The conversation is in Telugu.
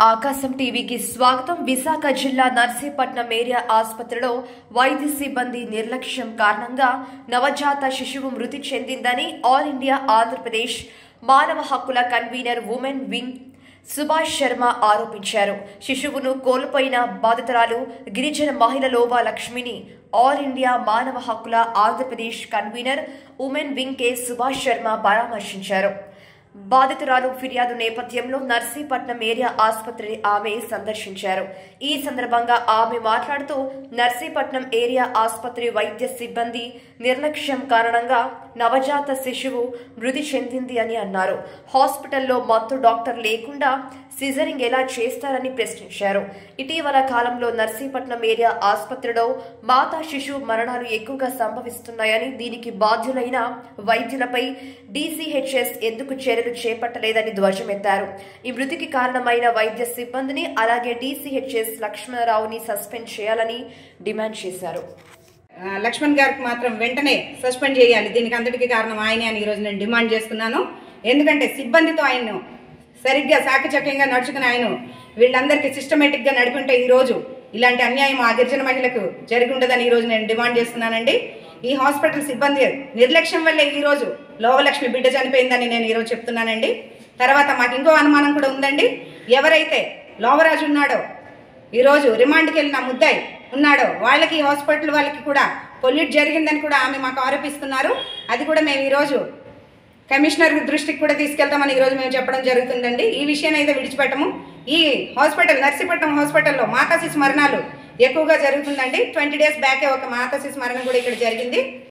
ఆకాశం టీవీకి స్వాగతం విశాఖ జిల్లా నర్సీపట్నం ఏరియా ఆసుపత్రిలో వైద్య సిబ్బంది నిర్లక్ష్యం కారణంగా నవజాత శిశువు మృతి చెందిందని ఆల్ ఇండియా ఆంధ్రప్రదేశ్ మానవ హక్కుల convener women wing Subhash Sharma ఆరోపించారు శిశువును కోల్పోయిన బాధితురాలు గిరిజన మహిళ లోవా లక్ష్మిని ఆల్ ఇండియా మానవ హక్కుల Andhra Pradesh convener women wing K Subhash Sharma పరామర్శించారు బాధితురాలు ఫిర్యాదు నేపథ్యంలో నర్సీపట్నం ఏరియా ఆసుపత్రిని ఆమె సందర్శించారు ఈ సందర్భంగా ఆమె మాట్లాడుతూ నర్సీపట్నం ఏరియా ఆసుపత్రి వైద్య సిబ్బంది నిర్లక్ష్యం కారణంగా నవజాత శిశువు మృతి చెందింది అని అన్నారు హాస్పిటల్లో మత్తు డాక్టర్ లేకుండా సిజరింగ్ ఎలా చేస్తారని ప్రశ్నించారు ఇటీవల కాలంలో నర్సీపట్నం ఏరియా ఆసుపత్రిలో మాతా శిశువు మరణాలు ఎక్కువగా సంభవిస్తున్నాయని దీనికి బాధ్యులైన వైద్యులపై డీసీహెచ్ఎస్ ఎందుకు చర్యలు చేపట్టలేదని ధ్వజమెత్తారు ఈ మృతికి కారణమైన వైద్య సిబ్బందిని అలాగే డీసీహెచ్ఎస్ లక్ష్మణరావుని సస్పెండ్ చేయాలని డిమాండ్ చేశారు ఆ, లక్ష్మణ్ గారికి మాత్రం వెంటనే సస్పెండ్ చేయాలి దీనికి అంతటికి కారణం ఆయనే అని ఈరోజు నేను డిమాండ్ చేస్తున్నాను ఎందుకంటే సిబ్బందితో ఆయన్ను సరిగ్గా సాకచక్యంగా నడుచుకుని ఆయన వీళ్ళందరికీ సిస్టమేటిక్గా నడిపింటే ఈరోజు ఇలాంటి అన్యాయం ఆ గిరిజన మహిళకు జరిగి ఉండదని ఈరోజు నేను డిమాండ్ చేస్తున్నానండి ఈ హాస్పిటల్ సిబ్బంది నిర్లక్ష్యం వల్లే ఈరోజు లోవలక్ష్మి బిడ్డ చనిపోయిందని నేను ఈరోజు చెప్తున్నానండి తర్వాత మాకు ఇంకో అనుమానం కూడా ఉందండి ఎవరైతే లోవరాజు ఉన్నాడో ఈరోజు రిమాండ్కి వెళ్ళిన ముద్దాయి ఉన్నాడో వాళ్ళకి ఈ హాస్పిటల్ వాళ్ళకి కూడా పొల్యూట్ జరిగిందని కూడా ఆమె మాకు ఆరోపిస్తున్నారు అది కూడా మేము ఈరోజు కమిషనర్ దృష్టికి కూడా తీసుకెళ్తామని ఈరోజు మేము చెప్పడం జరుగుతుందండి ఈ విషయాన్ని అయితే విడిచిపెట్టము ఈ హాస్పిటల్ నర్సీపట్నం హాస్పిటల్లో మాతా శిశు మరణాలు ఎక్కువగా జరుగుతుందండి ట్వంటీ డేస్ బ్యాకే ఒక మాతా శిశు మరణం కూడా ఇక్కడ జరిగింది